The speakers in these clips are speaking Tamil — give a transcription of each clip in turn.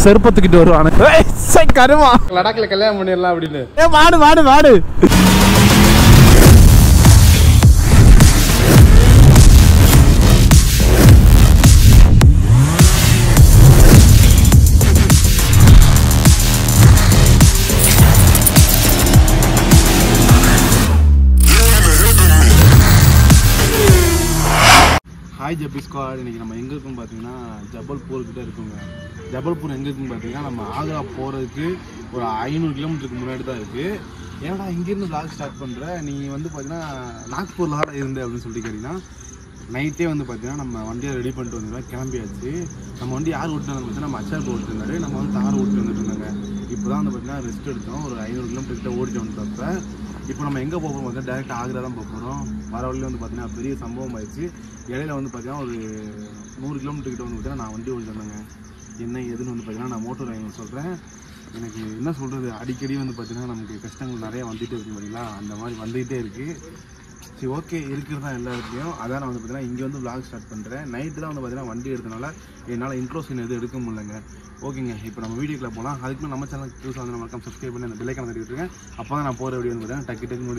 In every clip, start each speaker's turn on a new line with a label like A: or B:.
A: செருப்பத்துக்கிட்டு வருவானு ஏய், சை, கருமா
B: லடாக்ல கல்யாணம் பண்ணிடலாம் அப்படின்னு
A: ஏ மாடு மாடு மாடு
B: ஹாய் ஜப்பி ஸ்குவாட் இன்னைக்கு நம்ம எங்க இருக்கோம் பார்த்தீங்கன்னா ஜபல்பூர் கிட்ட இருக்குங்க ஜபல்பூர் எங்க இருக்குன்னு பார்த்தீங்கன்னா நம்ம ஆக்ரா போறதுக்கு ஒரு ஐநூறு கிலோமீட்டருக்கு முன்னாடி தான் இருக்கு ஏன்னா இங்கேருந்து vlog ஸ்டார்ட் பண்ற நீ வந்து பார்த்தீங்கன்னா நாக்பூர்ல தான் இருந்த அப்படின்னு சொல்லிட்டு கேட்டீங்கன்னா நைட்டே வந்து பார்த்தீங்கன்னா நம்ம வண்டியை ரெடி பண்ணிட்டு வந்துருந்தோம் கிளம்பியாச்சு நம்ம வண்டி யார் ஓட்டுனாங்க பார்த்தீங்கன்னா நம்ம அச்சார் ஓட்டுருந்தாரு நம்ம வந்து தார் ஓட்டு வந்துட்டு இருந்தாங்க இப்போ தான் வந்து பார்த்தீங்கன்னா ரெஸ்ட் எடுத்தோம் ஒரு ஐநூறு கிலோமீட்டர் கிட்ட ஓடிட்டு வந்தப்ப இப்போ நம்ம எங்கே போக போகிறோம் பார்த்தீங்கன்னா டேரெக்ட் ஆக்ரா தான் போக போகிறோம் வர வழியில் வந்து பார்த்தீங்கன்னா பெரிய சம்பவம் ஆயிடுச்சு இடையில வந்து பார்த்தீங்கன்னா ஒரு நூறு கிலோமீட்டர் கிட்ட வந்து பார்த்தீங்கன்னா நான் வண்டி ஓடிட்டு வந்தேங்க என்ன ஏதுன்னு வந்து பார்த்தீங்கன்னா நான் மோட்டர் வாங்கி சொல்கிறேன் எனக்கு என்ன சொல்கிறது அடிக்கடி வந்து பார்த்தீங்கன்னா நமக்கு கஷ்டங்கள் நிறைய வந்துகிட்டே இருக்கு பார்த்தீங்களா அந்த மாதிரி வந்துகிட்டே இருக்குது சரி ஓகே இருக்கிறது தான் எல்லா இடத்துலையும் அதான் நான் வந்து பார்த்தீங்கன்னா இங்கே வந்து vlog ஸ்டார்ட் பண்ணுறேன் நைட்டு தான் வந்து பார்த்தீங்கன்னா வண்டி எடுத்தனால என்னால் இன்ட்ரோ சீன் எதுவும் எடுக்க முடியலங்க ஓகேங்க இப்போ நம்ம வீடியோக்குள்ள போகலாம் அதுக்கு முன்னாடி நம்ம சேனல் புதுசாக வந்து நம்ம சப்ஸ்கிரைப் பண்ணி அந்த பெல்லைக்கான தட்டி விட்டுருங்க அப்போ தான் நான் போகிற வீடியோ வந்து பார்த்தீங்கன்னா டக்கு டக்கு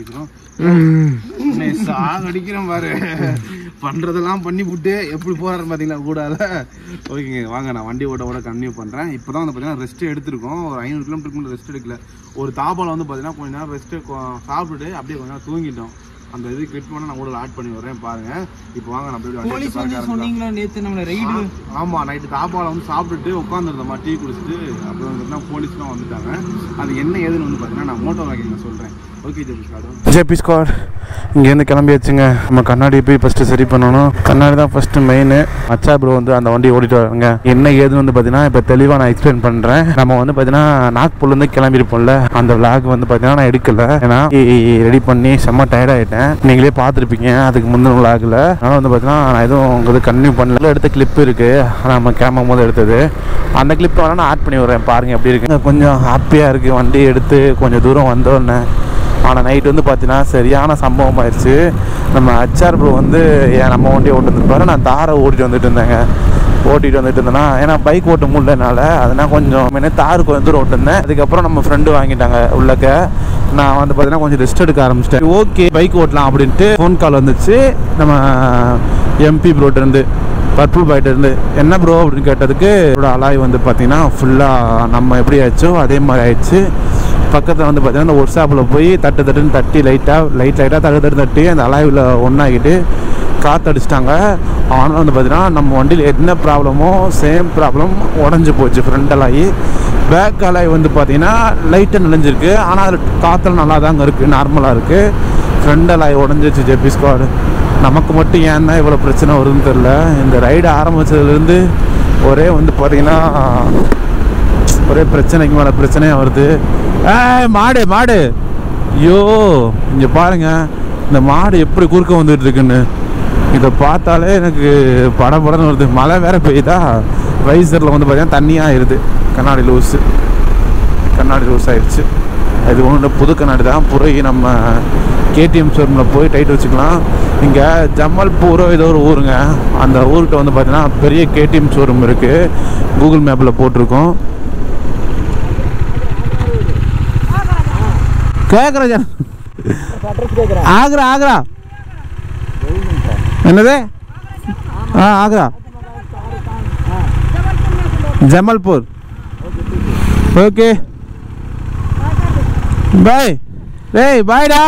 B: முடிக்கணும் சாங் அடிக்கிறேன் பாரு பண்ணுறதெல்லாம் பண்ணி விட்டு எப்படி போகிறாரு பார்த்தீங்களா கூடாத ஓகேங்க வாங்க நான் வண்டி ஓட்ட ஓட கன்டினியூ பண்ணுறேன் இப்போ தான் வந்து பார்த்தீங்கன்னா ரெஸ்ட் எடுத்திருக்கோம் ஒரு ஐநூறு கிலோமீட்டருக்கு முன்னாடி ரெஸ்ட் எடுக்கல ஒரு தாபாவில் வந்து பார்த்தீங்கன்னா கொஞ்ச நேரம் ரெஸ்ட்டு சாப்பிட்டுட்டு அப்படியே கொஞ்ச நேரம் தூங்கிட்டோம் அந்த இது கிளிப் பண்ண நான் கூட ஆட் பண்ணி வரேன் பாருங்க இப்போ வாங்க நம்ம போய்
C: போலீஸ் வந்து சொன்னீங்களா நேத்து நம்மள ரைடு
B: ஆமா நைட்டு தாப்பால வந்து சாப்பிட்டுட்டு உட்காந்துருந்தோமா டீ குடிச்சிட்டு அப்புறம் வந்து போலீஸ்லாம் வந்துட்டாங்க அது என்ன ஏதுன்னு வந்து பார்த்தீங்கன்னா நான் மோட்டோ வாக்கிங் சொல்றேன் okay JB card
A: JB squad இங்கேருந்து கிளம்பியாச்சுங்க நம்ம கண்ணாடி போய் ஃபஸ்ட்டு சரி பண்ணணும் கண்ணாடி தான் ஃபஸ்ட்டு மெயின் அச்சா ப்ரோ வந்து அந்த வண்டி ஓடிட்டு வராங்க என்ன ஏதுன்னு வந்து பார்த்தீங்கன்னா இப்போ தெளிவாக நான் எக்ஸ்பிளைன் பண்ணுறேன் நம்ம வந்து பார்த்தீங்கன்னா நாக்பூர்லேருந்து கிளம்பியிருப்போம்ல அந்த விளாக் வந்து பார்த்தீங்கன்னா நான் எடுக்கல ஏன்னா ரெடி பண்ணி செம்ம டயர்ட் ஆகிட்டேன் நீங்களே பார்த்துருப்பீங்க அதுக்கு முந்தின விளாகில் அதனால் வந்து பார்த்தீங்கன்னா நான் எதுவும் உங்களுக்கு கன்டினியூ பண்ணல எடுத்த கிளிப் இருக்குது நம்ம கிளம்பும் போது எடுத்தது அந்த கிளிப் வேணால் நான் ஆட் பண்ணி விட்றேன் பாருங்கள் எப்படி இருக்கு கொஞ்சம் ஹாப்பியாக இருக்குது வண்டி எடுத்து கொஞ்சம் தூரம் வந்தோடனே ஆனால் நைட் வந்து பார்த்தீங்கன்னா சரியான சம்பவம் ஆயிடுச்சு நம்ம ஹச்ஆர் ப்ரோ வந்து ஏன் நம்ம வண்டியை ஓட்டு வந்துருப்பாரு நான் தாரை ஓட்டிட்டு வந்துட்டு இருந்தேங்க ஓட்டிட்டு வந்துட்டு இருந்தேன்னா ஏன்னா பைக் ஓட்ட முடியலனால அதனால் கொஞ்சம் முன்ன தார் கொஞ்சம் தூரம் ஓட்டிருந்தேன் அதுக்கப்புறம் நம்ம ஃப்ரெண்டு வாங்கிட்டாங்க உள்ளக்க நான் வந்து பார்த்தீங்கன்னா கொஞ்சம் ரெஸ்ட் எடுக்க ஆரம்பிச்சிட்டேன் ஓகே பைக் ஓட்டலாம் அப்படின்ட்டு ஃபோன் கால் வந்துச்சு நம்ம எம்பி ப்ரோட்டிருந்து பர்பிள் பாய்ட்டு இருந்து என்ன ப்ரோ அப்படின்னு கேட்டதுக்கு இதோட அலாய் வந்து பார்த்தீங்கன்னா ஃபுல்லாக நம்ம எப்படி ஆயிடுச்சோ அதே மாதிரி ஆயிடுச்சு பக்கத்தில் வந்து பார்த்தீங்கன்னா இந்த ஒர்க் ஷாப்பில் போய் தட்டு தட்டுன்னு தட்டி லைட்டாக லைட் லைட்டாக தட்டு தட்டு தட்டி அந்த அலாயில் ஒன்றாகிட்டு காற்றடிச்சிட்டாங்க ஆனால் வந்து பார்த்தீங்கன்னா நம்ம வண்டியில் என்ன ப்ராப்ளமோ சேம் ப்ராப்ளம் உடஞ்சி போச்சு ஃப்ரண்ட் அலாயி பேக் அலாய் வந்து பார்த்தீங்கன்னா லைட்டாக நனைஞ்சிருக்கு ஆனால் அதில் காற்றுல நல்லா தாங்க இருக்குது நார்மலாக இருக்குது ஃப்ரண்ட் அலாய் உடஞ்சிச்சு ஜெபி ஸ்குவாடு நமக்கு மட்டும் ஏன் தான் இவ்வளோ பிரச்சனை வருதுன்னு தெரில இந்த ரைடு ஆரம்பிச்சதுலேருந்து ஒரே வந்து பார்த்தீங்கன்னா ஒரே பிரச்சனைக்கு மேலே பிரச்சனையாக வருது ஏய் மாடு மாடு ஐயோ இங்கே பாருங்க இந்த மாடு எப்படி குறுக்க வந்துட்டு இருக்குன்னு இதை பார்த்தாலே எனக்கு படம் படம்னு வருது மழை வேற பெய்யுதா வைசரில் வந்து பார்த்தீங்கன்னா தண்ணியாக ஆயிடுது கண்ணாடி லூஸு கண்ணாடி லூஸ் ஆயிடுச்சு இது ஒன்றும் புது கண்ணாடி தான் புறி நம்ம கேடிஎம் ஷோரூமில் போய் டைட் வச்சுக்கலாம் இங்கே ஜமல்பூரோ ஏதோ ஒரு ஊருங்க அந்த ஊர்கிட்ட வந்து பார்த்தீங்கன்னா பெரிய கேடிஎம் ஷோரூம் இருக்குது கூகுள் மேப்பில் போட்டிருக்கோம் கேட்குறேன் ஆக்ரா ஆக்ரா என்னது ஆ ஆக்ரா ஜமல்பூர் ஓகே பாய் டேய் பாய்டா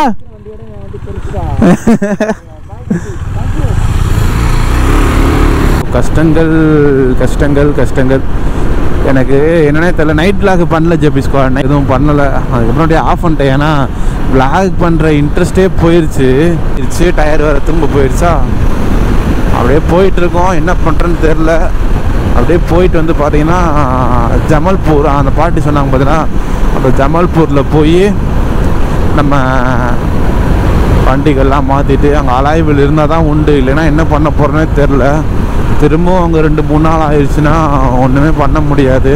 A: கஷ்டங்கள் கஷ்டங்கள் கஷ்டங்கள் எனக்கு என்னன்னே தெரியல நைட் vlog பண்ணல ஜெபி ஸ்குவாட் எதுவும் பண்ணலை அதுக்கப்புறம் அப்படியே ஆஃப் பண்ணிட்டேன் ஏன்னா vlog பண்ணுற இன்ட்ரெஸ்டே போயிடுச்சு இருச்சு டயர் வேறு திரும்ப போயிடுச்சா அப்படியே போயிட்டு இருக்கோம் என்ன பண்ணுறேன்னு தெரில அப்படியே போயிட்டு வந்து பார்த்தீங்கன்னா ஜமல்பூர் அந்த பாட்டி சொன்னாங்க பார்த்தீங்கன்னா அந்த ஜமல்பூரில் போய் நம்ம வண்டிகள்லாம் மாற்றிட்டு அங்கே அலாய்வில் இருந்தால் தான் உண்டு இல்லைன்னா என்ன பண்ண போகிறேன்னே தெரில திரும்பவும் அங்கே ரெண்டு மூணு நாள் ஆயிடுச்சுன்னா ஒன்றுமே பண்ண முடியாது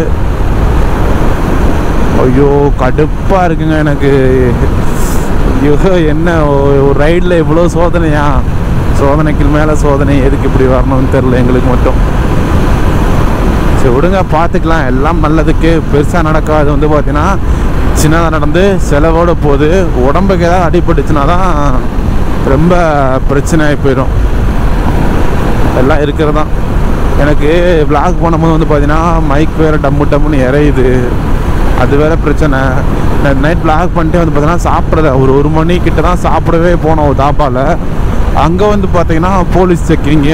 A: ஐயோ கடுப்பாக இருக்குங்க எனக்கு ஐயோ என்ன ஒரு ரைடில் இவ்வளோ சோதனையா சோதனைக்கு மேலே சோதனை எதுக்கு இப்படி வரணும்னு தெரில எங்களுக்கு மட்டும் சரி விடுங்க பார்த்துக்கலாம் எல்லாம் நல்லதுக்கு பெருசாக நடக்காது வந்து பார்த்தீங்கன்னா சின்னதாக நடந்து செலவோட போகுது உடம்புக்கு ஏதாவது அடிபட்டுச்சுன்னா தான் ரொம்ப பிரச்சனை ஆகி போயிடும் எல்லாம் இருக்கிறது தான் எனக்கு விளாக் பண்ணும்போது வந்து பார்த்தீங்கன்னா மைக் வேறு டம்மு டம்முன்னு இறையுது அது வேற பிரச்சனை நைட் பிளாக் பண்ணிட்டு வந்து பார்த்தீங்கன்னா சாப்பிட்றத ஒரு ஒரு மணி கிட்ட தான் சாப்பிடவே போனோம் ஒரு தாப்பாவில் அங்கே வந்து பார்த்தீங்கன்னா போலீஸ் செக்கிங்கு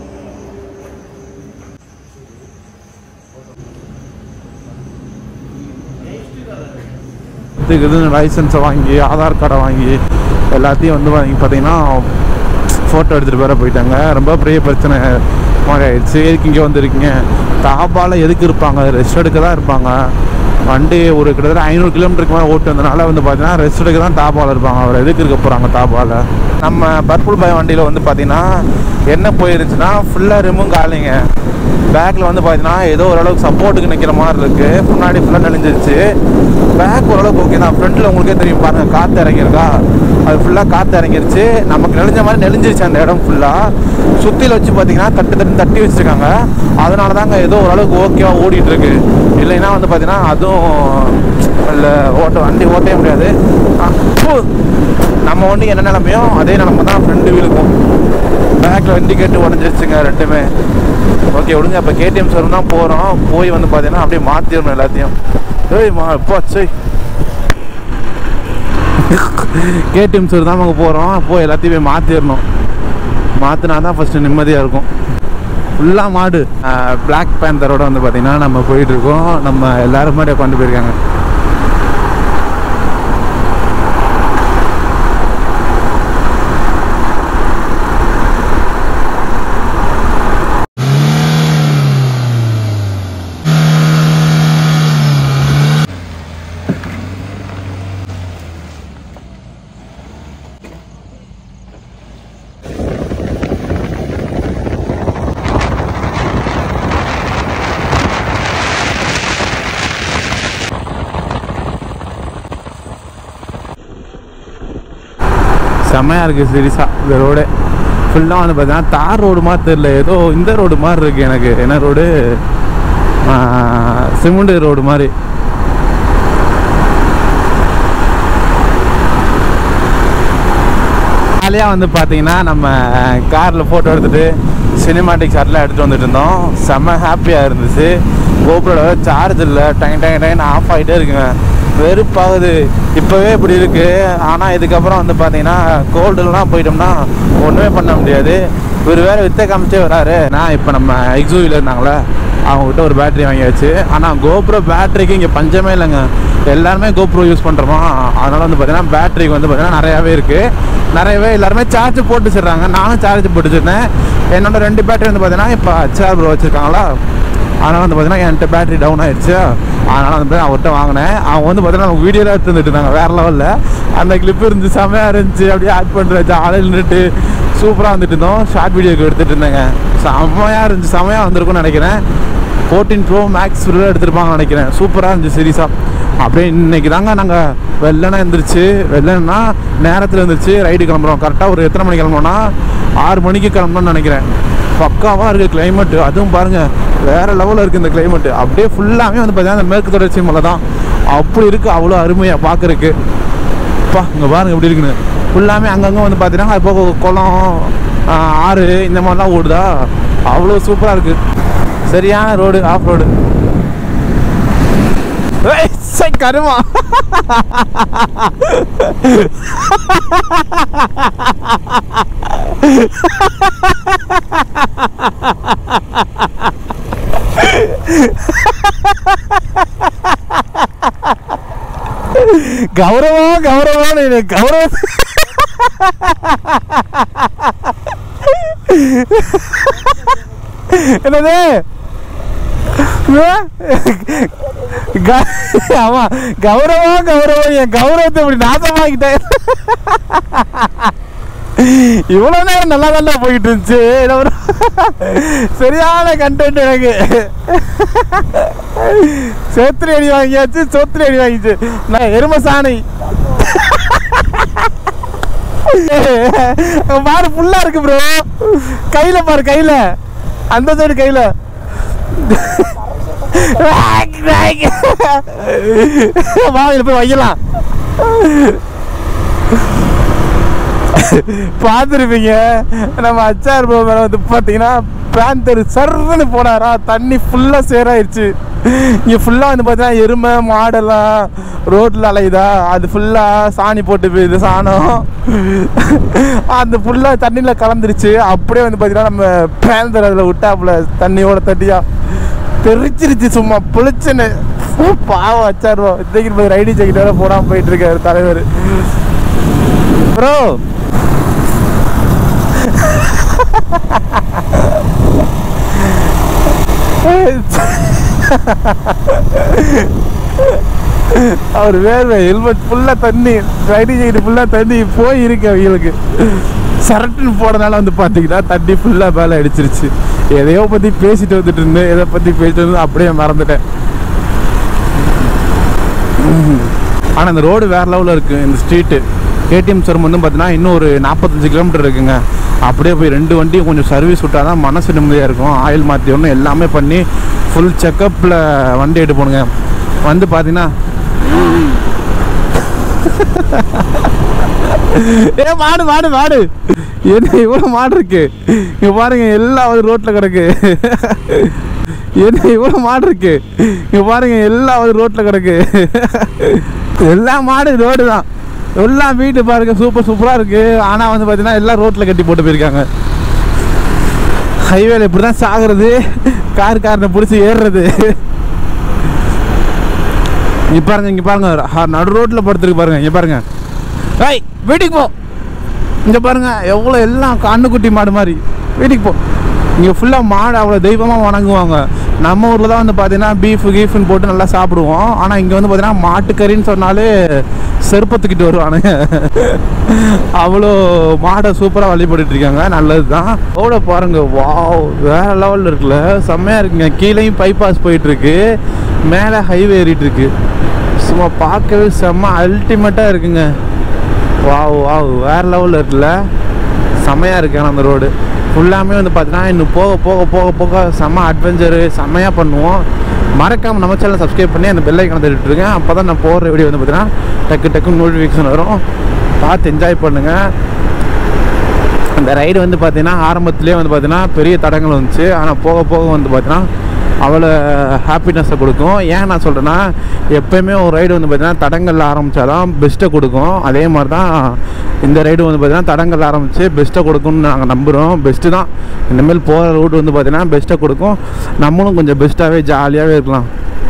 A: இதுக்கு இது லைசன்ஸை வாங்கி ஆதார் கார்டை வாங்கி எல்லாத்தையும் வந்து வாங்கி பார்த்தீங்கன்னா ஃபோட்டோ எடுத்துகிட்டு வேற போயிட்டாங்க ரொம்ப பெரிய பிரச்சனை மாதிரி ஆயிடுச்சு எதுக்கு இங்கே வந்திருக்கீங்க தாபால எதுக்கு இருப்பாங்க ரெஸ்ட் எடுக்க தான் இருப்பாங்க வண்டி ஒரு கிட்டத்தட்ட ஐநூறு கிலோமீட்டருக்கு மேலே ஓட்டு வந்தனால வந்து பார்த்தீங்கன்னா ரெஸ்ட் எடுக்க தான் தாபால இருப்பாங்க அவர் எதுக்கு இருக்க போகிறாங்க தாபால நம்ம பர்பிள் பாய் வண்டியில் வந்து பார்த்தீங்கன்னா என்ன போயிருந்துச்சுன்னா ஃபுல்லாக ரிமும் காலிங்க பேக்கில் வந்து பார்த்தீங்கன்னா ஏதோ ஓரளவுக்கு சப்போர்ட்டுக்கு நிற்கிற மாதிரி இருக்குது முன்னாடி ஃபுல்லாக நெளிஞ்சிருச்சு பேக் ஓரளவுக்கு ஓகே தான் ஃப்ரண்ட்டில் உங்களுக்கே தெரியும் பாருங்கள் காற்று இறங்கியிருக்கா அது ஃபுல்லாக காற்று இறங்கிருச்சு நமக்கு நெளிஞ்ச மாதிரி நெளிஞ்சிருச்சு அந்த இடம் ஃபுல்லாக சுற்றியில் வச்சு பார்த்தீங்கன்னா தட்டு தட்டு தட்டி வச்சுருக்காங்க அதனால தாங்க ஏதோ ஓரளவுக்கு ஓகேவாக ஓடிட்டு இருக்கு இல்லைன்னா வந்து பார்த்தீங்கன்னா அதுவும் இல்லை ஓட்ட வண்டி ஓட்டவே முடியாது ஆ, ஃபு. நம்ம வண்டி என்ன நிலமையோ அதே நிலமை தான் ஃப்ரெண்டு வீலுக்கும் பேக்கில் இண்டிகேட்டர் உடஞ்சிருச்சுங்க ரெண்டுமே ஓகே விடுங்க இப்போ கேடிஎம் ஷோரூம் தான் போகிறோம் போய் வந்து பார்த்தீங்கன்னா அப்படியே மாற்றிடணும் எல்லாத்தையும் ஏய் மா இப்போ சரி கேடிஎம் ஷோர் தான் அங்கே போகிறோம் போய் எல்லாத்தையும் போய் மாற்றிடணும் மாற்றினா தான் ஃபஸ்ட்டு நிம்மதியாக இருக்கும் ஃபுல்லாக மாடு பிளாக் பேந்தரோட வந்து பார்த்தீங்கன்னா நம்ம போயிட்டு இருக்கோம் நம்ம எல்லாரும் மாதிரி கொண்டு போயிருக்காங்க செம்மையாக இருக்குது சீரியஸாக இந்த ரோடு ஃபுல்லாக வந்து பார்த்தீங்கன்னா தார் ரோடு மாதிரி தெரியல ஏதோ இந்த ரோடு மாதிரி இருக்குது எனக்கு என்ன ரோடு சிமெண்ட் ரோடு மாதிரி ஜாலியாக வந்து பார்த்தீங்கன்னா நம்ம காரில் ஃபோட்டோ எடுத்துகிட்டு சினிமாட்டிக் ஷாட்லாம் எடுத்துகிட்டு வந்துட்டு இருந்தோம் செம்ம ஹாப்பியாக இருந்துச்சு கோபுரோட சார்ஜ் இல்லை டைம் டைம் டைம் ஆஃப் ஆகிட்டே இருக்குங்க வெறுப்பாகுது இப்போவே இப்படி இருக்குது ஆனால் இதுக்கப்புறம் வந்து பார்த்தீங்கன்னா கோல்டுலாம் போயிட்டோம்னா ஒன்றுமே பண்ண முடியாது இவர் வேறு வித்தை காமிச்சே வராரு நான் இப்போ நம்ம எக்ஸூவில் இருந்தாங்களே அவங்ககிட்ட ஒரு பேட்டரி வாங்கியாச்சு ஆனால் கோப்ரோ பேட்டரிக்கு இங்கே பஞ்சமே இல்லைங்க எல்லாருமே கோப்ரோ யூஸ் பண்ணுறோமா அதனால் வந்து பார்த்தீங்கன்னா பேட்டரிக்கு வந்து பார்த்தீங்கன்னா நிறையாவே இருக்குது நிறையவே எல்லாருமே சார்ஜ் போட்டு வச்சிடுறாங்க நானும் சார்ஜ் போட்டு வச்சிருந்தேன் என்னோட ரெண்டு பேட்டரி வந்து பார்த்தீங்கன்னா இப்போ ஹச்ஆர் ப்ரோ வச்சுருக்காங்களா அதனால் வந்து பார்த்தீங்கன்னா என்கிட்ட பேட்டரி டவுன் ஆயிடுச்சு அதனால் வந்து அவர்கிட்ட வாங்கினேன் அவங்க வந்து பார்த்தீங்கன்னா அவங்க வீடியோலாம் எடுத்து வந்துட்டு இருந்தாங்க வேறு லெவலில் அந்த கிளிப் இருந்துச்சு செம்மையாக இருந்துச்சு அப்படியே ஆட் பண்ணுற ஆளில் நின்றுட்டு சூப்பராக வந்துட்டு இருந்தோம் ஷார்ட் வீடியோக்கு எடுத்துகிட்டு இருந்தேங்க செம்மையாக இருந்துச்சு செம்மையாக வந்திருக்கும்னு நினைக்கிறேன் ஃபோர்டீன் ப்ரோ மேக்ஸ் ஃபுல்லாக எடுத்திருப்பாங்கன்னு நினைக்கிறேன் சூப்பராக இருந்துச்சு சீரியஸாக அப்படியே இன்னைக்கு தாங்க நாங்கள் வெள்ளனா இருந்துருச்சு வெள்ளனா நேரத்தில் இருந்துச்சு ரைடு கிளம்புறோம் கரெக்டாக ஒரு எத்தனை மணிக்கு கிளம்புறோம்னா ஆறு மணிக்கு கிளம்பணும்னு நினைக்கிறேன் பக்காவாக இருக்குது கிளைமேட்டு அதுவும் பாருங்கள் வேறு லெவலில் இருக்குது இந்த கிளைமேட்டு அப்படியே ஃபுல்லாமே வந்து பார்த்தீங்கன்னா அந்த மேற்கு தொடர்ச்சி மலை தான் அப்படி இருக்குது அவ்வளோ அருமையாக பார்க்குறக்கு அப்பா இங்கே பாருங்க எப்படி இருக்குன்னு ஃபுல்லாமே அங்கங்கே வந்து பார்த்தீங்கன்னா அது போக குளம் ஆ, ஆறு இந்த மாதிரிலாம் ஓடுதா அவ்வளோ சூப்பராக இருக்குது சரியான ரோடு ஆஃப் ரோடு கருமா கௌரவம் கௌரவம் நீ கௌரவம் என்னது க- ஆமா கௌரவம் கௌரவம் என் கௌரவத்தை இப்படி நாசமாக்கிட்டேன் இவ்வளவு நேரம் நல்லா நல்லா போயிட்டு இருந்துச்சு என்ன ஒரு சரியான கண்டென்ட் எனக்கு சேத்திரி அடி வாங்கியாச்சு சோத்திரி அடி வாங்கிச்சு நான் எரும சாணி அங்க பாரு ஃபுல்லா இருக்கு ப்ரோ கையில பாரு கையில அந்த சைடு கையில வாயில் போய் வைக்கலாம் பார்த்துருப்பீங்க நம்ம அச்சார் ப்ரோ மேலே வந்து பார்த்தீங்கன்னா பேந்தர் சர்ன்னு போனாரா தண்ணி ஃபுல்லாக சேராயிருச்சு இங்கே ஃபுல்லாக வந்து பார்த்தீங்கன்னா எருமை மாடெல்லாம் ரோட்டில் அலையுதா அது ஃபுல்லாக சாணி போட்டு போயிடுது சாணம் அந்த ஃபுல்லாக தண்ணியில் கலந்துருச்சு அப்படியே வந்து பார்த்தீங்கன்னா நம்ம பேந்தர் அதில் விட்டாப்புல தண்ணியோட தட்டியா தெரிச்சிருச்சு சும்மா புளிச்சுன்னு பாவம் வச்சாருவோம் இன்னைக்கு ரைடி ஜாக்கெட் வேற போடாமல் போயிட்டு இருக்காரு தலைவர் ப்ரோ அவர் வேர்வை ஹெல்மெட் ஃபுல்லாக தண்ணி ரைடிங் ஜாக்கெட் ஃபுல்லாக தண்ணி போய் இருக்கு அவங்களுக்கு சரட்டுன்னு போனனால வந்து பார்த்தீங்கன்னா தண்ணி ஃபுல்லாக மேலே அடிச்சிருச்சு எதையோ பற்றி பேசிட்டு வந்துட்டு இருந்தேன் எதை பற்றி பேசிட்டு இருந்தேன் அப்படியே மறந்துட்டேன் ஆனால் இந்த ரோடு வேறு லெவலில் இருக்குது இந்த ஸ்ட்ரீட்டு ஏடிஎம் சரம் வந்து பார்த்தீங்கன்னா இன்னும் ஒரு நாற்பத்தஞ்சு கிலோமீட்டர் இருக்குங்க அப்படியே போய் ரெண்டு வண்டியும் கொஞ்சம் சர்வீஸ் விட்டால் தான் மனசு நிம்மதியாக இருக்கும் ஆயில் மாற்றி ஒன்று எல்லாமே பண்ணி ஃபுல் செக்கப்பில் வண்டி எடுத்து போனுங்க வந்து பார்த்தீங்கன்னா ஏ மாடு மாடு மாடு என்ன இவ்வளோ மாடு இருக்கு இங்க பாருங்க எல்லாம் ஒரு ரோட்டில் கிடக்கு என்ன இவ்வளோ மாடு இருக்கு இங்க பாருங்க எல்லாம் ஒரு ரோட்டில் கிடக்கு எல்லா மாடு ரோடு தான் எல்லாம் வீட்டு பாருங்க சூப்பர் சூப்பராக இருக்கு ஆனால் வந்து பார்த்தீங்கன்னா எல்லாம் ரோட்டில் கட்டி போட்டு போயிருக்காங்க ஹைவேல இப்படி தான் சாகுறது கார் காரனை பிடிச்சி ஏறுறது இங்க பாருங்க இங்க பாருங்க ஹ- நடு ரோட்ல படுத்துருக்கு பாருங்க இங்க பாருங்க ஏய் வீட்டுக்கு போ இங்க பாருங்க எவ்வளோ எல்லாம் கண்ணுக்குட்டி மாடு மாதிரி வீட்டுக்கு போ இங்கே ஃபுல்லாக மாடு அவ்வளோ தெய்வமாக வணங்குவாங்க நம்ம ஊரில் தான் வந்து பார்த்தீங்கன்னா பீஃப் கீஃப்னு போட்டு நல்லா சாப்பிடுவோம் ஆனால் இங்கே வந்து பார்த்தீங்கன்னா மாட்டுக்கறின்னு சொன்னாலே செருப்பத்துக்கிட்டு வருவானுங்க அவ்வளோ மாடை சூப்பராக வழிபட்டுட்டு இருக்காங்க நல்லது தான் ஓட பாருங்க வாவ் வேற லெவலில் இருக்குல்ல செம்மையாக இருக்குங்க கீழேயும் பைபாஸ் போயிட்டு இருக்கு மேலே ஹைவே ஏறிட்டு இருக்கு சும்மா பார்க்கவே செம்ம அல்டிமேட்டாக இருக்குங்க வாவ் வாவ் வேற லெவலில் இருக்குல்ல செம்மையாக இருக்கு ஆனால் அந்த ரோடு ஃபுல்லாமே வந்து பார்த்தீங்கன்னா இன்னும் போக போக போக போக செம்ம அட்வென்ச்சரு செம்மையாக பண்ணுவோம் மறக்காம நம்ம சேனல் சப்ஸ்கிரைப் பண்ணி அந்த பெல் ஐக்கனை தட்டிட்டு அப்போ தான் நான் போடுற வீடியோ வந்து பார்த்தீங்கன்னா டக்கு டக்குன்னு நோட்டிஃபிகேஷன் வரும் பார்த்து என்ஜாய் பண்ணுங்கள் அந்த ரைடு வந்து பார்த்தீங்கன்னா ஆரம்பத்திலே வந்து பார்த்தீங்கன்னா பெரிய தடங்கள் வந்துச்சு ஆனால் போக போக வந்து பார்த்தீங்கன்னா அவ்வளோ ஹாப்பினஸை கொடுக்கும் ஏன் நான் சொல்கிறேன்னா எப்போயுமே ஒரு ரைடு வந்து பார்த்தீங்கன்னா தடங்கள்ல ஆரம்பித்தாதான் பெஸ்ட்டை கொடுக்கும் அதே மாதிரி தான் இந்த ரைடு வந்து பார்த்தீங்கன்னா தடங்கள்ல ஆரம்பித்து பெஸ்ட்டை கொடுக்கும்னு நாங்கள் நம்புகிறோம் பெஸ்ட்டு தான் இனிமேல் போகிற ரூட் வந்து பார்த்தீங்கன்னா பெஸ்ட்டை கொடுக்கும் நம்மளும் கொஞ்சம் பெஸ்ட்டாகவே ஜாலியாகவே இருக்கலாம்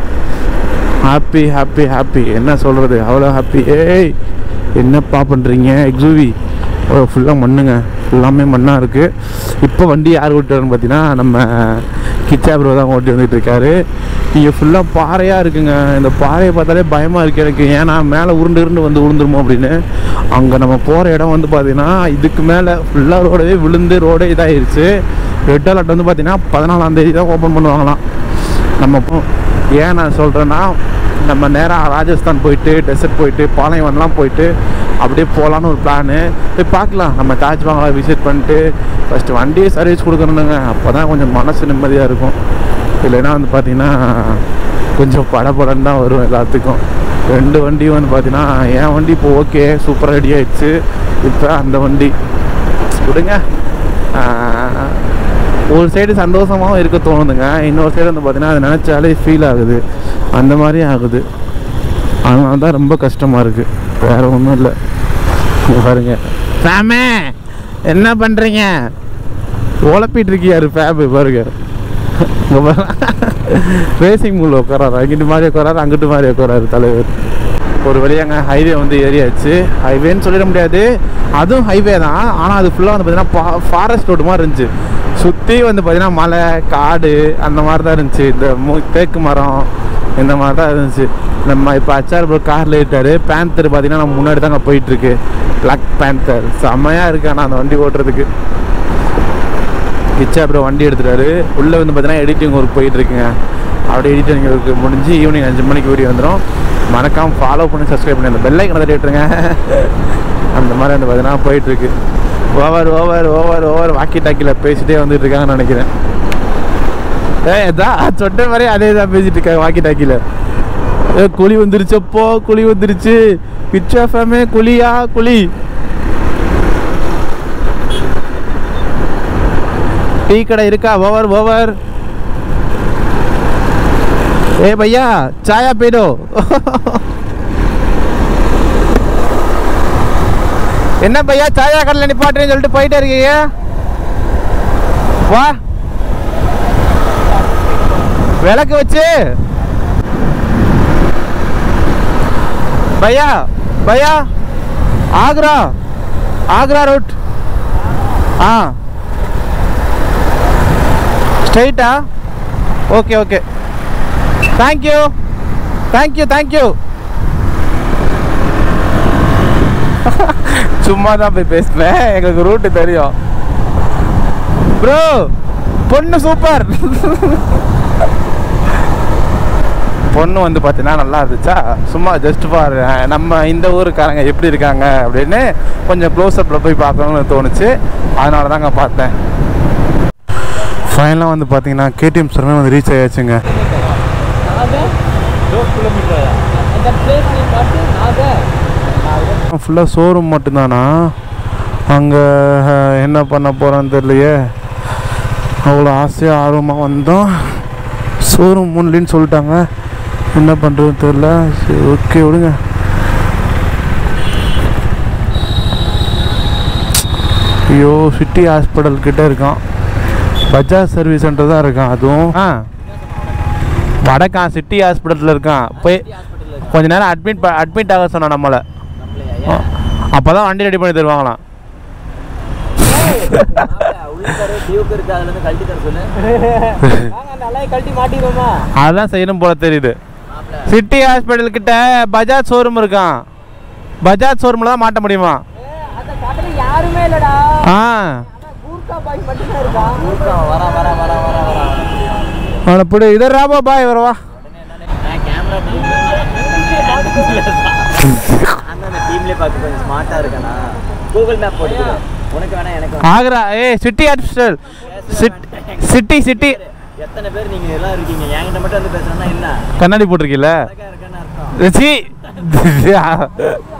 A: ஹாப்பி ஹாப்பி ஹாப்பி என்ன சொல்கிறது அவ்வளோ ஹாப்பி ஏய் என்னப்பா பண்ணுறீங்க எக்ஸூவி ஓ ஃபுல்லாக மண்ணுங்க எல்லாமே மண்ணாக இருக்குது இப்போ வண்டி யார் ஓட்டுறாருன்னு பார்த்தீங்கன்னா நம்ம கிச்சா ப்ரோ தான் ஓட்டி வந்துட்டு இருக்காரு இங்கே ஃபுல்லாக பாறையாக இருக்குங்க இந்த பாறையை பார்த்தாலே பயமாக இருக்குது எனக்கு ஏன்னா மேலே உருண்டு உருண்டு வந்து விழுந்துருமோ அப்படின்னு அங்கே நம்ம போகிற இடம் வந்து பார்த்தீங்கன்னா இதுக்கு மேலே ஃபுல்லாக ரோடே விழுந்து ரோடே இதாகிருச்சு ரெட் அலர்ட் வந்து பார்த்தீங்கன்னா பதினாலாம் தேதி தான் ஓப்பன் பண்ணுவாங்களாம் நம்ம போ- ஏன் நான் சொல்கிறேன்னா நம்ம நேராக ராஜஸ்தான் போயிட்டு டெசர்ட் போயிட்டு பாலைவனம்லாம் போயிட்டு அப்படியே போகலான்னு ஒரு பிளானு போய் பார்க்கலாம் நம்ம தாஜ்மஹாலை விசிட் பண்ணிட்டு ஃபஸ்ட்டு வண்டியை சர்வீஸ் கொடுக்கணுங்க அப்போ தான் கொஞ்சம் மனசு நிம்மதியாக இருக்கும் இல்லைன்னா வந்து பார்த்தீங்கன்னா கொஞ்சம் படபடன்னு தான் வரும் எல்லாத்துக்கும் ரெண்டு வண்டியும் வந்து பார்த்தீங்கன்னா என் வண்டி இப்போ ஓகே சூப்பராக ரெடி ஆயிடுச்சு இப்போ அந்த வண்டி விடுங்க ஆஹ், ஒரு சைடு சந்தோஷமாகவும் இருக்க தோணுதுங்க இன்னொரு சைடு வந்து பார்த்தீங்கன்னா அதை நினச்சாலே ஃபீல் ஆகுது அந்த மாதிரி ஆகுது அதனால தான் ரொம்ப கஷ்டமாக இருக்குது வேறு ஒன்றும் இல்லை இங்க பாருங்க ஃபேமே என்ன பண்ணுறீங்க உழப்பிட்டு இருக்கியாரு ஃபேபு பாருங்க ரேசிங் மூல உட்காராரு அங்கிட்டு மாதிரி உட்காராரு அங்கிட்டு மாதிரி உட்காராரு தலைவர் ஒரு வழியாங்க ஹைவே வந்து ஏறியாச்சு ஹைவேன்னு சொல்லிட முடியாது அதுவும் ஹைவே தான் ஆனால் அது ஃபுல்லாக வந்து பார்த்தீங்கன்னா ஃபாரஸ்ட் ரோடு மாதிரி இருந்துச்சு சுற்றி வந்து பார்த்தீங்கன்னா மலை காடு அந்த மாதிரி தான் இருந்துச்சு இந்த மு தேக்கு மரம் இந்த மாதிரி தான் இருந்துச்சு நம்ம இப்போ அச்சார் ப்ரோ காரில் ஏறிட்டாரு பேந்தர் பார்த்தீங்கன்னா நம்ம முன்னாடி தாங்க போயிட்டுருக்கு பிளாக் பேந்தர் செம்மையாக இருக்கு ஆனால் அந்த வண்டி ஓட்டுறதுக்கு கிச்சா அப்புறம் வண்டி எடுத்துட்டாரு உள்ளே வந்து பார்த்தீங்கன்னா எடிட்டிங் ஒர்க் போயிட்டு இருக்குங்க அப்படியே எடிட்டிங் ஒர்க் முடிஞ்சு ஈவினிங் அஞ்சு மணிக்கு வீடியோ வந்துடும் மறக்காம ஃபாலோ பண்ணி சப்ஸ்கிரைப் பண்ணி அந்த பெல்லை கணக்கு தட்டிட்டுருங்க அந்த மாதிரி வந்து பார்த்தீங்கன்னா போயிட்டுருக்கு over over over over walkie டாக்கியில் பேசிட்டே வந்துட்டு இருக்காங்கன்னு நினைக்கிறேன் ஏய் தான் சொன்ன மாதிரி அதே தான் பேசிட்டு இருக்காங்க வாக்கி டாக்கியில் ஏ குழி வந்துருச்சப்போ குழி வந்துருச்சு பிச்சாஃபமே குழியா குழி டீ கடை இருக்கா ஓவர் ஓவர் ए भैया चाय पी दो என்ன பையா சாயா கடையில் நிப்பாட்டுறேன்னு சொல்லிட்டு போயிட்டே இருக்கீங்க வா விளக்கு வச்சு பையா பையா ஆக்ரா ஆக்ரா ரூட் ஆ ஸ்ட்ரைட்டா okay okay thank you thank you thank you சும்மா தான் போய் பேசுவேன் எங்களுக்கு ரூட்டு தெரியும் ப்ரோ பொண்ணு சூப்பர் பொண்ணு வந்து பார்த்தீங்கன்னா நல்லா இருந்துச்சா சும்மா ஜஸ்ட் ஃபார் நம்ம இந்த ஊருக்காரங்க எப்படி இருக்காங்க அப்படின்னு கொஞ்சம் க்ளோஸ்அப்பில் போய் பார்க்கணும்னு தோணுச்சு அதனால தாங்க பார்த்தேன் ஃபைனலாக வந்து பார்த்தீங்கன்னா கேடிஎம் சர்மே வந்து ரீச் ஆயாச்சுங்க
C: அந்த பிளேஸ் பார்த்து நாக
A: ஃபுல்லாக ஷோரூம் மட்டும்தானா அங்கே என்ன பண்ண போகிறோன்னு தெரியலையே அவ்வளோ ஆசையாக ஆர்வமாக வந்தோம் ஷோரூம் முன்லின்னு சொல்லிட்டாங்க என்ன பண்ணுறதுன்னு தெரில சரி ஓகே விடுங்க ஐயோ சிட்டி ஹாஸ்பிட்டல் கிட்ட இருக்கான் பஜாஜ் சர்வீஸ் சென்டர் தான் இருக்கான் அதுவும் ஆ வடக்கான் சிட்டி ஹாஸ்பிட்டலில் இருக்கான் போய் கொஞ்ச நேரம் அட்மிட் அட்மிட் ஆக சொன்னான் நம்மளை அப்போ தான் வண்டி ரெடி பண்ணி தருவாங்களாம்
C: உள்ளார டியூக் இருக்கு அதுல இருந்து கழட்டி தர சொல்லு நாங்க அந்த அலையை கழட்டி மாட்டிடுவோமா
A: அதுதான் செய்யணும் போல தெரியுது சிட்டி ஹாஸ்பிட்டல் கிட்ட பஜாஜ் ஷோரூம் இருக்கான் பஜாஜ் ஷோரூமில் தான் மாட்ட முடியுமா
C: அந்த கடையில யாருமே இல்லடா
A: ஆ
C: கூர்க்கா பாய் மட்டும் தான் இருக்கா கூர்க்கா வர வர வர வர வர
A: அவனை பிடி இதர் ராபா பாய் வரவா
C: நான் கேமரா அந்த டீம்லயே பார்த்து கொஞ்சம் ஸ்மார்ட்டா இருக்கனா கூகுள் மேப் போட்டு உனக்கு வேணா எனக்கு வேணா.
A: ஆக்ரா ஏ சிட்டி ஹாஸ்பிட்டல் சிட்டி சிட்டி
C: எத்தனை பேர் நீங்க எல்லாம் இருக்கீங்க என்கிட்ட மட்டும் வந்து பேசுறேன்னா என்ன
A: கண்ணாடி போட்டிருக்கீல்ல
C: அழகா இருக்கேன்னு அர்த்தம்
A: சி
C: அவன்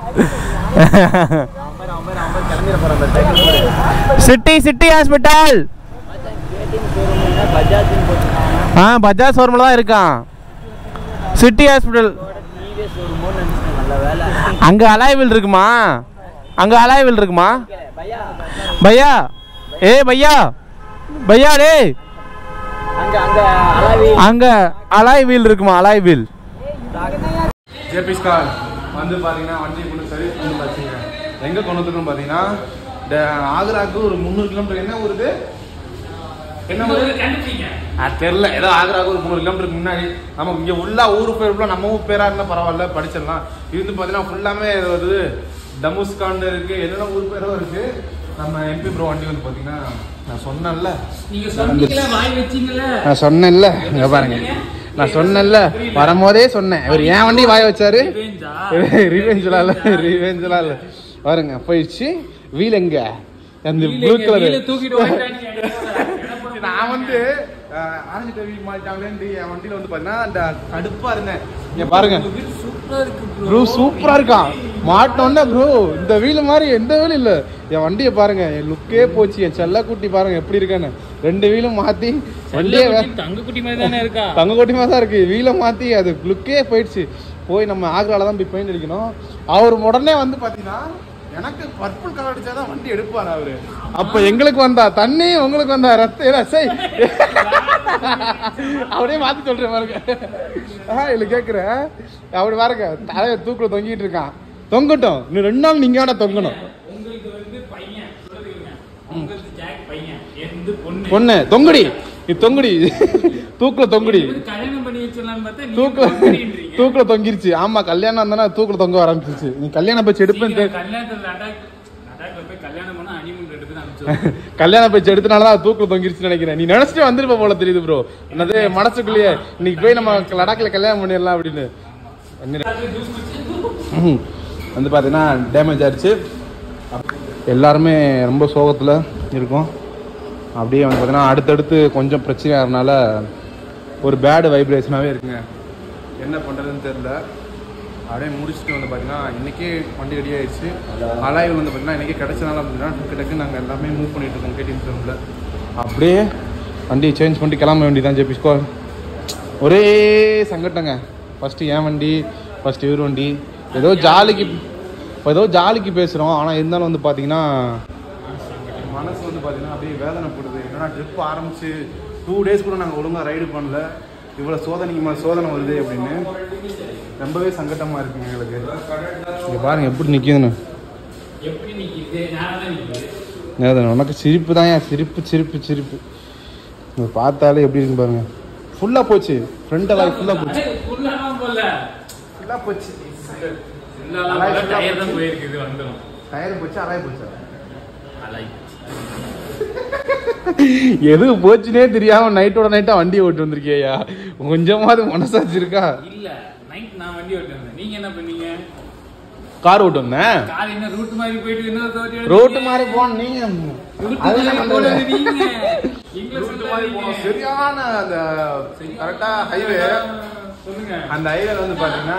C: பேர் அவன் பேர் அவன் பேர் கிளம்பிட போறான் அந்த சைக்கிள்
A: சிட்டி சிட்டி ஹாஸ்பிட்டல்
C: கேட்டிங் ஷோரூம்னா பஜாஜ்னு போட்டுருக்காங்க
A: ஆ பஜாஜ் ஷோரூமில் தான் இருக்கான் சிட்டி ஹாஸ்பிட்டல்
C: டிவிஎஸ் ஷோரூமோன்னு நினைச்சேன் நல்ல வேலை
A: அங்கே அலாய்வில் இருக்குமா அங்கே அலாய்வில் இருக்குமா
C: பையா
A: பையா ஏ பையா பையா டே
C: அங்க அங்க அலாவி
A: அங்க அலாய் வீல் இருக்குமா அலாய் வீல்
B: ஜேபி ஸ்கார் வந்து பார்த்தீங்கன்னா வண்டி கொண்டு சர்வீஸ் பண்ணி பார்த்துங்க எங்கே கொண்டு வந்துருக்கோம் பார்த்தீங்கன்னா இந்த ஆக்ராக்கு ஒரு முந்நூறு கிலோமீட்டர் என்ன ஊருது என்ன ஊரு அது தெரில ஏதோ ஆக்ராக்கு ஒரு முந்நூறு கிலோமீட்டருக்கு முன்னாடி நமக்கு இங்கே ஃபுல்லா ஊர் பேர் ஃபுல்லாக நம்ம ஊர் பேரா இருந்தால் பரவாயில்ல படிச்சிடலாம் இது வந்து பார்த்தீங்கன்னா ஃபுல்லாமே வருது டமுஸ்கான் இருக்கு என்னென்ன ஊர் பேரும் இருக்கு நம்ம எம்பி ப்ரோ வண்டி வந்து பார்த்தீங்கன்னா நான் சொன்னேன்ல
C: நீங்க சொன்னீங்களா வாய் வச்சீங்களா
B: நான் சொன்னேன்ல இங்க பாருங்க நான் சொன்னேன்ல வரும்போதே சொன்னேன் இவர் ஏன் வண்டி வாய வச்சாரு ரிவெஞ்சலாம் இல்ல ரிவெஞ்சலாம் இல்ல பாருங்க போயிடுச்சு வீல் எங்க அந்த ப்ளூ கலர் நான் வந்து ஆரஞ்சு கவி மாட்டாங்களேன்னு என் வண்டியில வந்து பாத்தீங்கன்னா அந்த கடுப்பா இருந்தேன் இங்க பாருங்க ப்ரோ சூப்பரா இருக்கான் மாட்டோன்னா ப்ரோ இந்த வீல் மாதிரி எந்த வீலும் இல்ல என் வண்டியை பாருங்க என் லுக்கே போச்சு என் செல்ல குட்டி பாருங்க எப்படி இருக்கான்னு ரெண்டு வீலும் மாத்தி வண்டியே வே-
C: தங்க குட்டி மாதிரி தானே இருக்கா
B: தங்க கொட்டி மாதிரி தான் இருக்கு வீலை மாத்தி அது லுக்கே போயிடுச்சு போய் நம்ம ஆக்ரால தான் போய் பெயிண்ட் அடிக்கணும் அவர் உடனே வந்து பாத்தீங்கன்னா எனக்கு பர்பிள் கலர் அடிச்சாதான் வண்டி எடுப்பார் அவரு அப்ப எங்களுக்கு வந்தா தண்ணி உங்களுக்கு வந்தா ரத்த ரசை அப்படியே மாத்தி சொல்றேன் பாருங்க ஆஹ் இல்ல கேக்குறேன் அப்படி பாருங்க தலைய தூக்குல தொங்கிட்டு இருக்கான் தொங்கட்டும் இன்னும் ரெண்டு நாள் நீங்க வேணா தொங்கணும் பொண்ணு தொங்குடி நீ தொங்குடி தூக்குல தொங்குடி
C: கல்யாணம் பண்ணி வச்சிடலாம்னு பார்த்தா நீ
B: தூக்குல தூக்குல தொங்கிருச்சு ஆமா கல்யாணம் வந்தானா தூக்குல தொங்க ஆரம்பிச்சிருச்சு நீ கல்யாணம் பேச்சு எடுப்பேன்
C: கல்யாணத்துல லடாக் லடாக்ல போய் கல்யாணம் பண்ணா ஹனிமூன் ரெண்டு பேரும் அனுப்பிச்சு
B: கல்யாண பேச்சு எடுத்தனால தான் தூக்குல தொங்கிருச்சுன்னு நினைக்கிறேன் நீ நினைச்சிட்டு வந்திருப்ப போல தெரியுது ப்ரோ என்னது மனசுக்குள்ளேயே இன்னைக்கு போய் நம்ம லடாக்ல கல்யாணம் பண்ணிடலாம் அப்படின்னு ம். வந்து பார்த்தீங்கன்னா டேமேஜ் ஆயிடுச்சு எல்லாருமே ரொம்ப சோகத்தில் இருக்கோம் அப்படியே வந்து பார்த்தீங்கன்னா அடுத்தடுத்து கொஞ்சம் பிரச்சனையாகிறனால ஒரு பேடு வைப்ரேஷனாகவே இருக்குங்க என்ன பண்ணுறதுன்னு தெரில அப்படியே முடிச்சுட்டு வந்து பார்த்தீங்கன்னா இன்றைக்கே வண்டி ரெடி ஆயிடுச்சு அலாய்வு வந்து பார்த்தீங்கன்னா இன்றைக்கி கிடச்சனால அப்படின்னா டக்கு டக்கு நாங்கள் எல்லாமே மூவ் பண்ணிட்டு இருக்கோம் கேடிஎம் ஷோரூமில் அப்படியே வண்டியை சேஞ்ச் பண்ணிட்டு கிளம்ப வேண்டியதான் ஜேபி ஸ்கோர் ஒரே சங்கட்டங்க ஃபஸ்ட்டு என் வண்டி ஃபஸ்ட்டு இவர் வண்டி ஏதோ ஜாலிக்கு இப்போ ஏதோ ஜாலிக்கு பேசுகிறோம் ஆனால் இருந்தாலும் வந்து பார்த்தீங்கன்னா மனசு வந்து பார்த்தீங்கன்னா அப்படியே வேதனைப்படுது என்னன்னா ட்ரிப் ஆரம்பிச்சு டூ டேஸ் கூட நாங்கள் ஒழுங்காக ரைடு பண்ணல இவ்வளோ சோதனைக்கு மேலே சோதனை வருது அப்படின்னு ரொம்பவே சங்கட்டமாக இருக்குங்க எங்களுக்கு இங்கே பாருங்க எப்படி நிற்கிதுன்னு
D: எப்படி நிக்குது நேரம் தான் நிக்குது
B: நேதன் உனக்கு சிரிப்பு தான் ஏன் சிரிப்பு சிரிப்பு சிரிப்பு இங்க பார்த்தாலே எப்படி இருக்கு பாருங்க ஃபுல்லாக போச்சு ஃப்ரண்ட் ஃபுல்லாக போச்சு
D: ஃபுல்லாலாம் போல
B: ஃபுல்லாக போச்சு
D: ஃபுல்லாலாம்
B: அலாய்
D: போல
B: full-ஆ
D: டயர் தான்
B: போச்சு.
D: போயிருக்குது வந்துடும்
B: டயர் போச்சு அலாய் போச்சு
D: அலை
B: எது போச்சுனே தெரியாம நைட்டோட நைட்டா வண்டி ஓட்டு வந்திருக்கியா கொஞ்சமாவது மனசாச்சு இருக்கா
D: இல்ல நைட் நான் வண்டி ஓட்டுறேன் நீங்க என்ன பண்ணீங்க
B: கார் ஓட்டு வந்தேன்
D: கார் என்ன ரூட் மாதிரி போயிட்டு இன்னொரு தோட்டி எடுத்தீங்க.
B: ரோட்டு மாதிரி போன நீங்க
D: ரூட்
B: அது
D: மாதிரி
B: என்ன
D: போனது
B: பண்றது?
D: நீங்க எங்களை
B: ரோட்டு மாதிரி போனோம்.
D: சொல்லாதீங்க.
B: சரியான அந்த கரெக்டா ஹைவே
D: சொல்லுங்க
B: அந்த ஹைவே வந்து பாத்தீங்கன்னா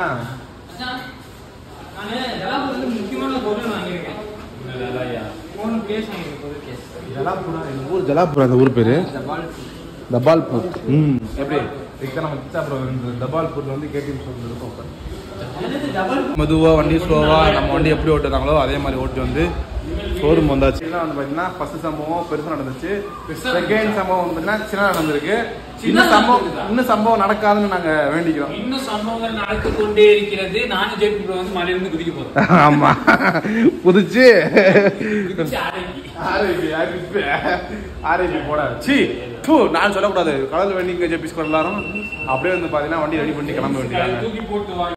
D: நானு இதெல்லாம் வந்து முக்கியமான பொருள் வாங்கியிருக்கேன் மூணு பிளேஸ் வாங்கியிருக்கேன் பொருள் கேஸ்
B: ஜலாபுரம் எங்க ஊர் ஜலாபுரம் அந்த ஊர் பேரு தபால்பூர் ம் எப்படி இதுக்கு நம்ம கிச்சாபுரம் தபால்பூர்ல வந்து கேடிஎம் ஷோரூம் இருக்கும் மெதுவாக வண்டி ஸ்லோவாக நம்ம வண்டி எப்படி ஓட்டுறாங்களோ அதே மாதிரி ஓட்டி வந்து ஷோரூம் வந்தாச்சு இதெல்லாம் வந்து பார்த்தீங்கன்னா ஃபர்ஸ்ட் சம்பவம் பெருசாக நடந்துச்சு செகண்ட் சம்பவம் வந்து பார்த்தீங்கன்னா சின்ன நடந்திருக்கு இன்னும் சம்பவம் இன்னும் சம்பவம் நடக்காதுன்னு நாங்கள் வேண்டிக்கிறோம்
D: இன்னும் சம்பவங்கள் நடந்து கொண்டே இருக்கிறது நானும் ஜெயிப்பு ப்ரோ வந்து மலையிலிருந்து குதிக்க போறேன்
B: ஆமா புதுச்சு
D: குதிச்சு ஆரோக்கி
B: ஆர்ஐபி ஆர்ஐபி ஆர்ஐபி போட சி டூ நான் சொல்லக்கூடாது கடல் வேண்டிங்க ஜெபிஸ்கோ எல்லாரும் அப்படியே வந்து பார்த்தீங்கன்னா வண்டி ரெடி பண்ணி கிளம்ப வேண்டியதாங்க
D: தூக்கி போட்டு வாங்க